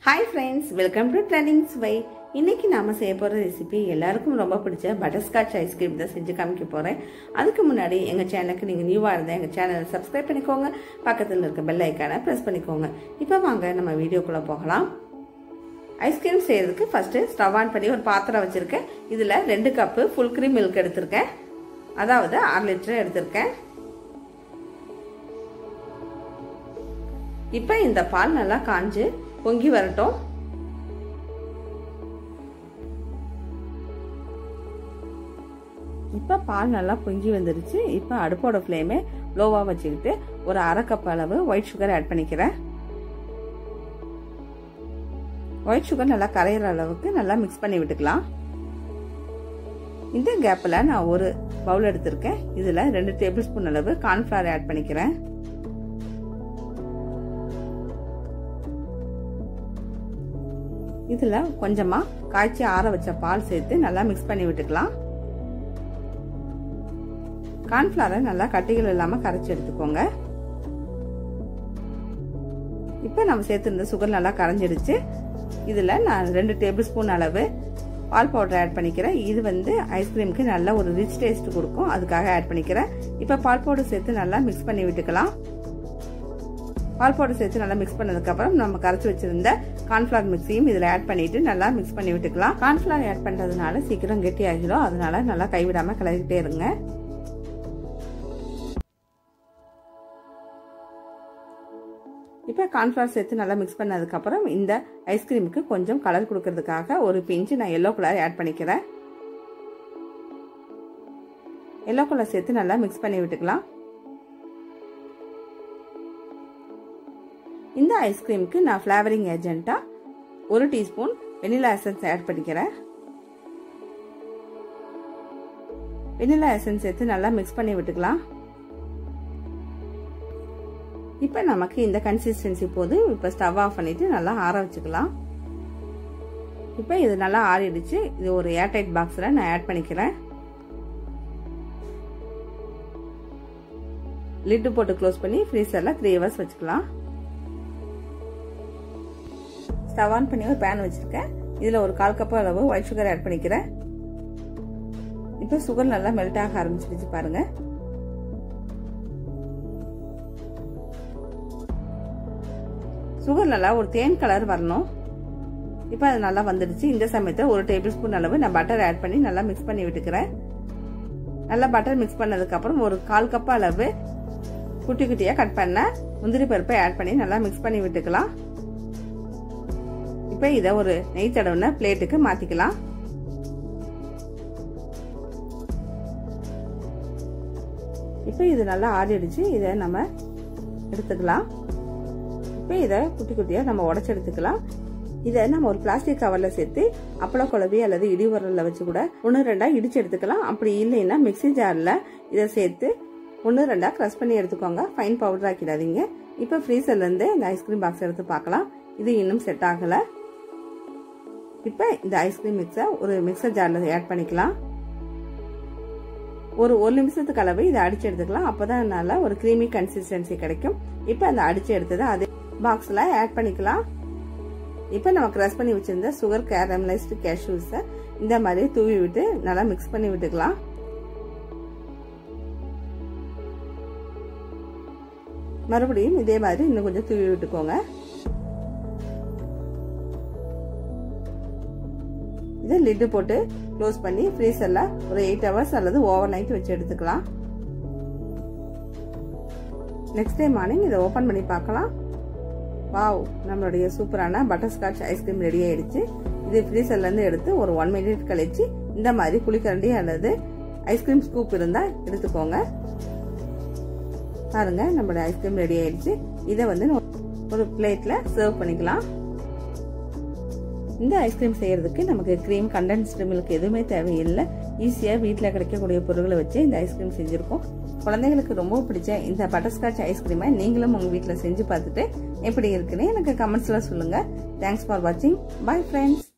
hi friends welcome to trending சுவை இன்னைக்கு நாம செய்ய போகிற ரெசிபி எல்லாருக்கும் ரொம்ப பிடிச்ச பட்டர்ஸ்காட்ச் ஐஸ்கிரீம் தான் செஞ்சு காமிக்க போகிறேன் அதுக்கு முன்னாடி எங்கள் சேனலுக்கு நீங்கள் நியூவாக இருந்தால் எங்கள் சேனலை சப்ஸ்கிரைப் பண்ணிக்கோங்க பக்கத்தில் இருக்க பெல் ஐக்கானை ப்ரெஸ் பண்ணிக்கோங்க இப்போ வாங்க நம்ம வீடியோக்குள்ளே போகலாம் ஐஸ்கிரீம் செய்யறதுக்கு ஃபர்ஸ்ட் ஸ்டவ் ஆன் பண்ணி ஒரு பாத்திரம் வச்சுருக்கேன் இதில் ரெண்டு கப்பு ஃபுல் க்ரீம் மில்க் எடுத்திருக்கேன் அதாவது ஆறு லிட்டர் எடுத்திருக்கேன் இப்போ இந்த பால் நல்லா காஞ்சு பொங்கி வரட்டும் இப்போ பால் நல்லா பொங்கி வந்துருச்சு இப்போ அடுப்போட ஃப்ளேமே லோவாக வச்சுக்கிட்டு ஒரு அரை கப் அளவு ஒயிட் சுகர் ஆட் பண்ணிக்கிறேன் ஒயிட் சுகர் நல்லா கரையிற அளவுக்கு நல்லா மிக்ஸ் பண்ணி விட்டுக்கலாம் இந்த கேப்பில் நான் ஒரு பவுல் எடுத்திருக்கேன் இதில் ரெண்டு டேபிள் ஸ்பூன் அளவு கார்ன்ஃப்ளவர் ஆட் பண்ணிக்கிறேன் இதில் கொஞ்சமாக காய்ச்சி ஆற வச்ச பால் சேர்த்து நல்லா மிக்ஸ் பண்ணி விட்டுக்கலாம் கார்ன்ஃப்ளவரை நல்லா கட்டிகள் இல்லாமல் கரைச்சி எடுத்துக்கோங்க இப்போ நம்ம சேர்த்துருந்த சுகர் நல்லா கரைஞ்சிடுச்சு இதில் நான் ரெண்டு டேபிள் ஸ்பூன் அளவு பால் பவுடர் ஆட் பண்ணிக்கிறேன் இது வந்து ஐஸ்கிரீமுக்கு நல்ல ஒரு ரிச் டேஸ்ட் கொடுக்கும் அதுக்காக ஆட் பண்ணிக்கிறேன் இப்போ பால் பவுடர் சேர்த்து நல்லா மிக்ஸ் பண்ணி விட்டுக்கலாம் பால் பவுடர் சேர்த்து நல்லா மிக்ஸ் பண்ணதுக்கப்புறம் நம்ம கரைச்சி வச்சிருந்த கார்ன்ஃபிளவர் மிக்ஸையும் இதில் ஆட் பண்ணிட்டு நல்லா மிக்ஸ் பண்ணி விட்டுக்கலாம் கார்ன்ஃபிளவர் ஆட் பண்ணுறதுனால சீக்கிரம் கெட்டி ஆகிடும் அதனால நல்லா கைவிடாமல் கிளறிக்கிட்டே இருங்க இப்போ கார்ன்ஃப்ளவர் சேர்த்து நல்லா மிக்ஸ் பண்ணதுக்கப்புறம் இந்த ஐஸ்கிரீமுக்கு கொஞ்சம் கலர் கொடுக்கறதுக்காக ஒரு பிஞ்சு நான் எல்லோ கலர் ஆட் பண்ணிக்கிறேன் எல்லோ கலர் சேர்த்து நல்லா மிக்ஸ் பண்ணி விட்டுக்கலாம் இந்த ஐஸ்கிரீமுக்கு நான் ஃப்ளேவரிங் ஏஜென்ட்டாக ஒரு டீஸ்பூன் வெனிலா எசன்ஸ் ஆட் பண்ணிக்கிறேன் வெனிலா எசன்ஸ் சேர்த்து நல்லா மிக்ஸ் பண்ணி விட்டுக்கலாம் இப்போ நமக்கு இந்த கன்சிஸ்டன்சி போது இப்போ ஸ்டவ் ஆஃப் பண்ணிட்டு நல்லா ஆற வச்சுக்கலாம் இப்போ இது நல்லா ஆறிடுச்சு இது ஒரு ஏர்டைட் பாக்ஸில் நான் ஆட் பண்ணிக்கிறேன் லிட்டு போட்டு க்ளோஸ் பண்ணி ஃப்ரீசரில் த்ரீ ஹவர்ஸ் வச்சுக்கலாம் ஸ்டவ் ஆன் பண்ணி ஒரு பேன் வச்சுருக்கேன் இதில் ஒரு கால் கப் அளவு ஒயிட் சுகர் ஆட் பண்ணிக்கிறேன் இப்போ சுகர் நல்லா மெல்ட் ஆக ஆரம்பிச்சிருச்சு பாருங்கள் சுகர் நல்லா ஒரு தேன் கலர் வரணும் இப்போ அது நல்லா வந்துடுச்சு இந்த சமயத்தில் ஒரு டேபிள் ஸ்பூன் அளவு நான் பட்டர் ஆட் பண்ணி நல்லா மிக்ஸ் பண்ணி விட்டுக்கிறேன் நல்லா பட்டர் மிக்ஸ் பண்ணதுக்கப்புறம் ஒரு கால் கப் அளவு குட்டி குட்டியாக கட் பண்ண முந்திரி பருப்பை ஆட் பண்ணி நல்லா மிக்ஸ் பண்ணி விட்டுக்கலாம் இப்போ இதை ஒரு நெய் தடவுன பிளேட்டுக்கு மாற்றிக்கலாம் இப்போ இது நல்லா ஆறிடுச்சு இதை நம்ம எடுத்துக்கலாம் இப்போ இதை குட்டி குட்டியாக நம்ம உடச்சி எடுத்துக்கலாம் இதை நம்ம ஒரு பிளாஸ்டிக் கவரில் சேர்த்து அப்பள குழவி அல்லது இடி உரலில் வச்சு கூட ஒன்று ரெண்டாக இடிச்சு எடுத்துக்கலாம் அப்படி இல்லைன்னா மிக்சி ஜாரில் இதை சேர்த்து ஒன்று ரெண்டாக க்ரஷ் பண்ணி எடுத்துக்கோங்க ஃபைன் பவுடர் ஆக்கிடாதீங்க இப்போ ஃப்ரீசர்லேருந்து இந்த ஐஸ்கிரீம் பாக்ஸ் எடுத்து பார்க்கலாம் இது இன்னும் செட் ஆகலை இப்போ இந்த ஐஸ்கிரீம் மிக்ஸை ஒரு மிக்சர் ஜாரில் ஆட் பண்ணிக்கலாம் ஒரு ஒரு நிமிஷத்துக்கு அளவு இதை அடிச்சு எடுத்துக்கலாம் அப்போதான் நல்லா ஒரு க்ரீமி கன்சிஸ்டன்சி கிடைக்கும் இப்போ அந்த அடிச்சு எடுத்ததை அதே பாக்ஸில் ஆட் பண்ணிக்கலாம் இப்போ நம்ம க்ரஷ் பண்ணி வச்சிருந்த சுகர் கேரமலைஸ்டு கேஷ்யூஸை இந்த மாதிரி தூவி விட்டு நல்லா மிக்ஸ் பண்ணி விட்டுக்கலாம் மறுபடியும் இதே மாதிரி இன்னும் கொஞ்சம் தூவி விட்டுக்கோங்க இதை லிட்டு போட்டு க்ளோஸ் பண்ணி ஃப்ரீசரில் ஒரு எயிட் ஹவர்ஸ் அல்லது ஓவர் நைட் வச்சு எடுத்துக்கலாம் நெக்ஸ்ட் டே மார்னிங் இதை ஓப்பன் பண்ணி பார்க்கலாம் வாவ் நம்மளுடைய சூப்பரான பட்டர்ஸ்காட்ச் ஐஸ்கிரீம் ரெடி ஆயிடுச்சு இது ஃப்ரீசர்லேருந்து எடுத்து ஒரு ஒன் மினிட் கழிச்சு இந்த மாதிரி குளிக்கரண்டி அல்லது ஐஸ்கிரீம் ஸ்கூப் இருந்தால் எடுத்துக்கோங்க பாருங்க நம்மளோட ஐஸ்கிரீம் ரெடி ஆயிடுச்சு இதை வந்து ஒரு பிளேட்டில் சர்வ் பண்ணிக்கலாம் இந்த ஐஸ்கிரீம் செய்யறதுக்கு நமக்கு க்ரீம் கண்டென்ஸ்டு மில்க் எதுவுமே தேவையில்லை ஈஸியாக வீட்டில் கிடைக்கக்கூடிய பொருட்களை வச்சு இந்த ஐஸ்கிரீம் செஞ்சுருக்கோம் குழந்தைங்களுக்கு ரொம்ப பிடிச்ச இந்த பட்டர்ஸ்காட்ச் ஐஸ்கிரீமை நீங்களும் உங்கள் வீட்டில் செஞ்சு பார்த்துட்டு எப்படி இருக்குன்னு எனக்கு கமெண்ட்ஸில் சொல்லுங்கள் தேங்க்ஸ் ஃபார் வாட்சிங் பாய் ஃப்ரெண்ட்ஸ்